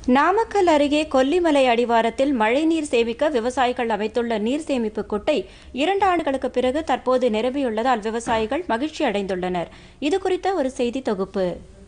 நாமக்கல் அருகே கொல்லிமலை அடிவாரத்தில் மழைநீர் சேமிக்க விவசாயிகள் அமைத்துள்ள நீர் சேமிப்பு குட்டை இரண்டு ஆண்டுகளுக்கு பிறகு தற்போது நிரம்பியுள்ளதால் விவசாயிகள் மகிழ்ச்சி அடைந்துள்ளனர் இது குறித்த ஒரு செய்தி தொகுப்பு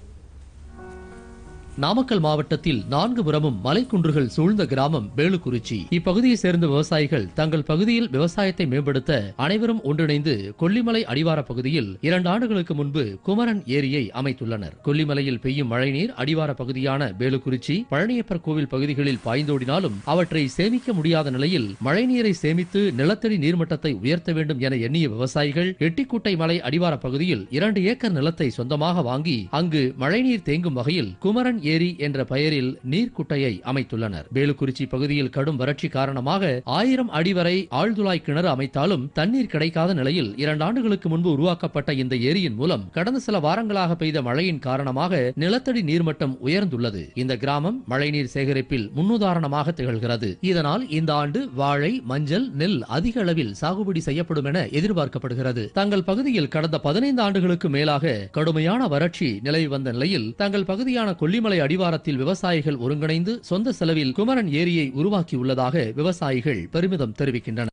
நாமக்கல் மாவட்டத்தில் நான்கு புறமும் மலைக்குன்றுகள் சூழ்ந்த கிராமம் வேலுக்குறிச்சி இப்பகுதியை சேர்ந்த விவசாயிகள் தங்கள் பகுதியில் விவசாயத்தை மேம்படுத்த அனைவரும் ஒன்றிணைந்து கொல்லிமலை அடிவார பகுதியில் இரண்டு ஆண்டுகளுக்கு முன்பு குமரன் ஏரியை அமைத்துள்ளனர் கொல்லிமலையில் பெய்யும் மழைநீர் அடிவார பகுதியான வேலுக்குறிச்சி பழனியப்பர் கோவில் பகுதிகளில் பாய்ந்தோடினாலும் அவற்றை சேமிக்க முடியாத நிலையில் மழைநீரை சேமித்து நிலத்தடி நீர்மட்டத்தை உயர்த்த வேண்டும் என எண்ணிய விவசாயிகள் எட்டிக்குட்டை மலை அடிவார பகுதியில் இரண்டு ஏக்கர் நிலத்தை சொந்தமாக வாங்கி அங்கு மழைநீர் தேங்கும் வகையில் குமரன் ஏரி என்ற பெயரில் நீர்க்குட்டையை அமைத்துள்ளனர் வேலுக்குறிச்சி பகுதியில் கடும் வறட்சி காரணமாக ஆயிரம் அடி வரை ஆழ்துளாய் கிணறு அமைத்தாலும் தண்ணீர் கிடைக்காத நிலையில் இரண்டு ஆண்டுகளுக்கு முன்பு உருவாக்கப்பட்ட இந்த ஏரியின் மூலம் கடந்த சில வாரங்களாக பெய்த மழையின் காரணமாக நிலத்தடி நீர்மட்டம் உயர்ந்துள்ளது இந்த கிராமம் மழைநீர் சேகரிப்பில் முன்னுதாரணமாக திகழ்கிறது இதனால் இந்த ஆண்டு வாழை மஞ்சள் நெல் அதிக அளவில் சாகுபடி செய்யப்படும் என எதிர்பார்க்கப்படுகிறது தங்கள் பகுதியில் கடந்த பதினைந்து ஆண்டுகளுக்கு மேலாக கடுமையான வறட்சி நிலவி வந்த நிலையில் தங்கள் பகுதியான கொல்லிமலை அடிவாரத்தில் விவசாயிகள் ஒருங்கிணைந்து சொந்த செலவில் குமரன் ஏரியை உருவாக்கியுள்ளதாக விவசாயிகள் பெருமிதம் தெரிவிக்கின்றனர்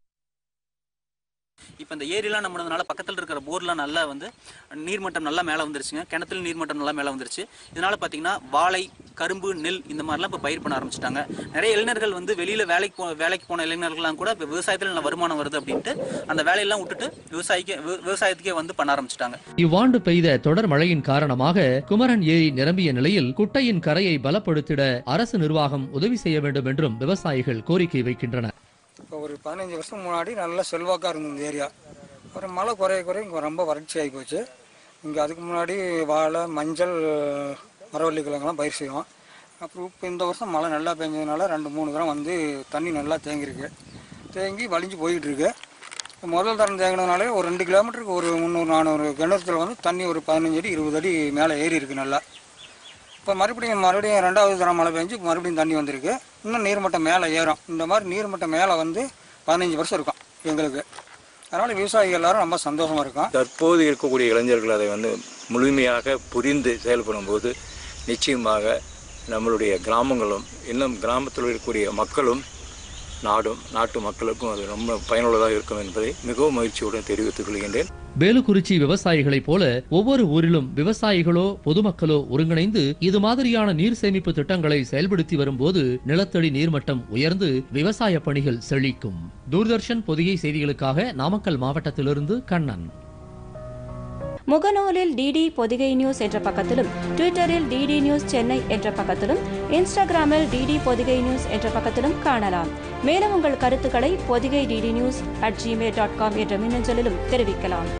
இப்போ இந்த ஏரிலாம் நம்மளதுனால பக்கத்தில் இருக்கிற போர்லாம் நல்லா வந்து நீர்மட்டம் நல்லா மேலே வந்துருச்சுங்க கிணத்துல நீர்மட்டம் நல்லா மேலே வந்துருச்சு இதனால பார்த்தீங்கன்னா வாழை கரும்பு நெல் இந்த மாதிரிலாம் இப்போ பயிர் பண்ண ஆரம்பிச்சிட்டாங்க நிறைய இளைஞர்கள் வந்து வெளியில் வேலைக்கு போ வேலைக்கு போன இளைஞர்கள்லாம் கூட இப்போ விவசாயத்தில் நல்ல வருமானம் வருது அப்படின்ட்டு அந்த வேலையெல்லாம் விட்டுட்டு விவசாயிக்கு வி- விவசாயத்துக்கே வந்து பண்ண ஆரம்பிச்சிட்டாங்க இவ்வாண்டு பெய்த தொடர் மழையின் காரணமாக குமரன் ஏரி நிரம்பிய நிலையில் குட்டையின் கரையை பலப்படுத்திட அரசு நிர்வாகம் உதவி செய்ய வேண்டும் என்றும் விவசாயிகள் கோரிக்கை வைக்கின்றனர் இப்போ ஒரு பதினஞ்சு வருஷம் முன்னாடி நல்லா செல்வாக்காக இருந்தது இந்த ஏரியா அப்புறம் மழை குறைய குறைய இங்கே ரொம்ப வறட்சி ஆகி போச்சு இங்கே அதுக்கு முன்னாடி வாழை மஞ்சள் மரவள்ளி கிழங்கெல்லாம் பயிர் செய்வோம் அப்புறம் இப்போ இந்த வருஷம் மழை நல்லா பெஞ்சதுனால ரெண்டு மூணு கிராம் வந்து தண்ணி நல்லா தேங்கியிருக்கு தேங்கி வலிஞ்சு போயிட்டு இருக்கு முதல் தரம் தேங்கினதுனாலே ஒரு ரெண்டு கிலோமீட்டருக்கு ஒரு முந்நூறு நானூறு கிணத்துல வந்து தண்ணி ஒரு பதினஞ்சு அடி இருபது அடி மேலே ஏறி இருக்கு நல்லா இப்போ மறுபடியும் மறுபடியும் ரெண்டாவது தரம் மழை பெஞ்சு மறுபடியும் தண்ணி வந்திருக்கு இன்னும் நீர்மட்டம் மேலே ஏறும் இந்த மாதிரி நீர்மட்டம் மேலே வந்து பதினஞ்சு வருஷம் இருக்கும் எங்களுக்கு அதனால் விவசாயிகள் எல்லாரும் ரொம்ப சந்தோஷமாக இருக்கும் தற்போது இருக்கக்கூடிய இளைஞர்கள் அதை வந்து முழுமையாக புரிந்து செயல்படும் போது நிச்சயமாக நம்மளுடைய கிராமங்களும் இன்னும் கிராமத்தில் இருக்கக்கூடிய மக்களும் நாடும் நாட்டு மக்களுக்கும் அது ரொம்ப பயனுள்ளதாக இருக்கும் என்பதை மிகவும் மகிழ்ச்சியுடன் தெரிவித்துக் கொள்கின்றேன் வேலுக்குறிச்சி விவசாயிகளைப் போல ஒவ்வொரு ஊரிலும் விவசாயிகளோ பொதுமக்களோ ஒருங்கிணைந்து இது மாதிரியான நீர் சேமிப்பு திட்டங்களை செயல்படுத்தி வரும்போது நிலத்தடி நீர்மட்டம் உயர்ந்து விவசாய பணிகள் செழிக்கும் தூர்தர்ஷன் பொதிகை செய்திகளுக்காக நாமக்கல் மாவட்டத்திலிருந்து கண்ணன் முகநூலில் டிடி பொதிகை நியூஸ் என்ற பக்கத்திலும் ட்விட்டரில் டிடி நியூஸ் சென்னை என்ற பக்கத்திலும் இன்ஸ்டாகிராமில் டிடி பொதிகை நியூஸ் என்ற பக்கத்திலும் காணலாம் மேலும் உங்கள் கருத்துக்களை Podhigai DD news at Gmail dot com என்ற மின்னஞ்சலிலும் தெரிவிக்கலாம்